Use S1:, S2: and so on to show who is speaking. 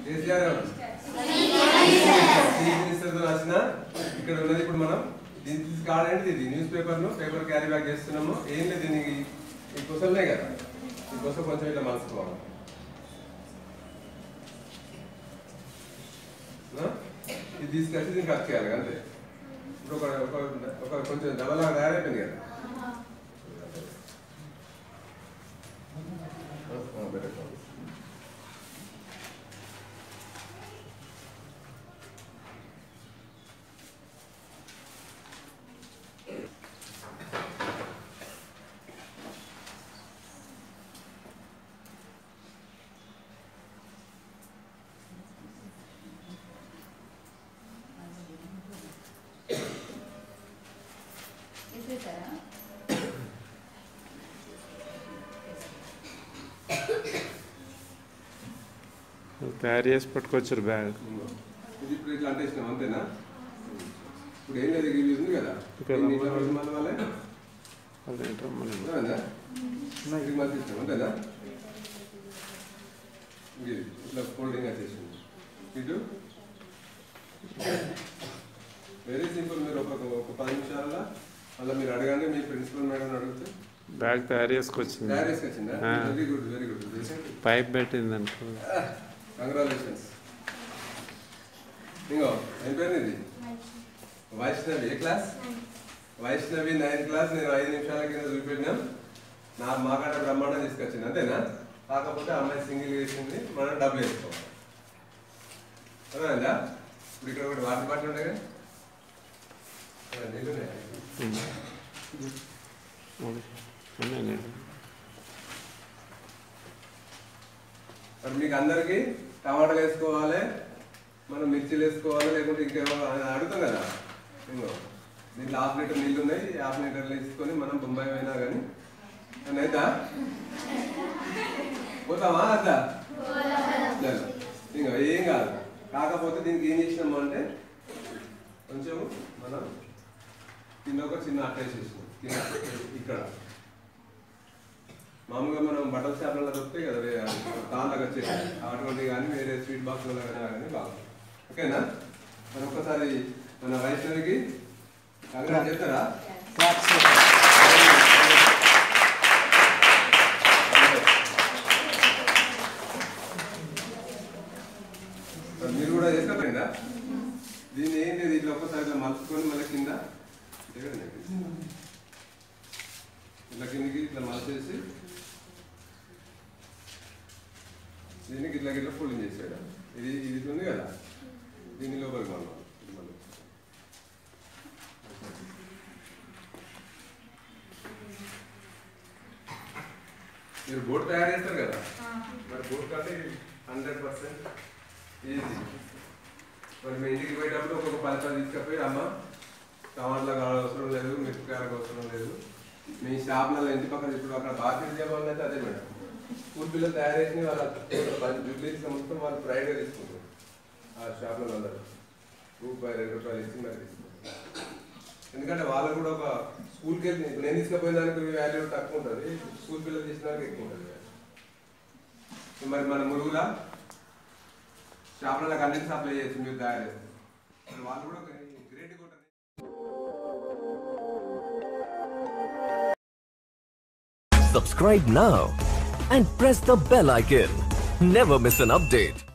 S1: కేసీఆర్ ఎవరు? Chief minister తో రాసిన ఇక్కడ ఉన్నది ఇప్పుడు మనం దీని తీసి కార్డ్ ఏంటిది ఇది న్యూస్ పేపర్ ను పేపర్ క్యారీ బ్యాక్ చేస్తున్నాము ఏం లేదు దీనికి ఈ కుసలే కదా ఈ కుస కొంచెం ఇట్లా మలుసుకోవాలి ఆ? ఇది తీసుకొచ్చి దీనికి కట్ చేయాలి అంతే ఇప్పుడు ఒక ఒక- ఒక కొంచెం డబల్ లాగా తయారైపోయింది కదా ఆ, పెట్టేస్తాం.
S2: వేసేసారా
S3: తయారు చేసి పట్టుకొచ్చారు బ్యాగ్
S1: ఇది ఇప్పుడు ఇట్లా అంటేసినాం అంతేనా ఇప్పుడు ఏం లేదు ఇది ఉంది కదా
S3: ఇక్కడ
S1: దీన్ని ఇట్లా పెట్టి మళ్ళీ వాళ్ళే
S3: అదేంటో మనం
S1: ఉందా? ఇది మళ్ళీ ఇస్తాం అంతేనా ఇది ఇట్లా ఫోల్డింగ్ వచ్చేసింది ఇటు వెరీ సింపుల్ మీరు ఒక ఒక పది నిమిషాల మళ్ళీ మీరు అడగండి మీ ప్రిన్సిపల్ మేడం అడిగితే
S3: బ్యాగ్ తయారు చేసుకొచ్చింది
S1: తయారు చేసుకొచ్చిందా
S3: ఆ.
S1: Very good very good
S3: pipe పెట్టింది అనుకో
S1: కంగ్రాచులేషన్స్ ఇంకో ఏం పేరు ఇది వైష్ణవి ఏ క్లాస్ వైష్ణవి నైన్త్ క్లాస్ నేను ఐదు నిమిషాల కింద చూపెట్టినాం నా మాకాడ బ్రహ్మాండం తీసుకొచ్చింది అంతేనా కాకపోతే అమ్మాయి సింగిల్ వేసింది మనం డబ్బులు వేసుకోవాలి అర్థమైందా ఇప్పుడు ఇక్కడ ఒకటి వాటర్ బాటిల్ ఉండే కదా అలా నీళ్ళు ఉన్నాయా?
S3: ఉన్నాయి నేను
S1: మరి మీకు అందరికి టమాటాలు వేసుకోవాలి మనం మిర్చిలు వేసుకోవాలి లేకుంటే ఇంకేమో అని అడుగుతాం కదా ఇంకో దీంట్లో హాఫ్ లీటర్ నీళ్ళు ఉన్నాయి హాఫ్ లీటర్ తీసుకొని మనం బొంబాయి పోయినా కానీ అని అవుతా పోతామా అద్దా లేదు. ఇంకో ఏం కాదు కాకపోతే దీనికి ఏం చేసినాము అంటే కొంచెం మనం కింద ఒక చిన్న అట్ట వేసేసినాం కింద ఇక్కడ మామూలుగా మనం బట్టల షాప్లలో దొరుకుతాయి కదా వే- తాళ్ళకి వచ్చేసి అటువంటి కానీ వేరే స్వీట్ బాక్స్లలో కానీ బాగా ఓకేనా మరి ఒక్కసారి మన వైష్ణవికి కంగ్రాట్ చెప్తారా మరి మీరు కూడా చేస్తారా దీన్ని ఏం లేదు ఇట్లా ఒక్కసారి ఇట్లా మలుచుకొని మళ్ళీ కింద దిగండి. ఇట్లా కిందకి ఇట్లా మలిచేసి దీనికి ఇట్లా ఇట్లా ఫోల్డింగ్ చేసాడు ఇది ఇది ఇట్లా ఉంది కదా దీని లోపలికి మనం ఇది మళ్ళీ. మీరు బోట్ తయారు చేస్తారు కదా మరి బోట్ కంటే హండ్రెడ్ పర్సెంట్ ఈజీ మరి మీ ఇంటికి పోయేటప్పుడు ఒక్కొక్క పది పది తీసుకపోయి అమ్మ టమాటాలకు అవసరం లేదు మిరపకాయలకు అవసరం లేదు మీ షాప్లలో ఇంటి పక్కన ఇప్పుడు అక్కడ బాధ్యత చేయమని అయితే అదే మేడం స్కూల్ పిల్లలు తయారు చేసి వాళ్ళ పది జుట్లు ఇచ్చిన మొత్తం వాళ్ళు ప్రైడ్గా తీసుకుంటారు ఆ షాప్లలో అందరూ రూపాయి రెండు రూపాయలు ఇచ్చి మరి తీసుకుంటారు ఎందుకంటే వాళ్ళు కూడా ఒక స్కూల్కి వెళ్ళి ఇప్పుడు నేను తీసుకుపోయిన దానికి వాల్యూ తక్కువ ఉంటుంది స్కూల్ పిల్లలు చేసిన దానికి ఎక్కువ ఉంటుంది మరి మన మురుగులా షాపులలో అన్నింటి సప్లై చేయొచ్చు మీరు తయారు చేస్తారు మరి వాళ్ళు కూడా గ్రేట్ కూడా
S4: Subscribe now and press the bell icon. Never miss an update.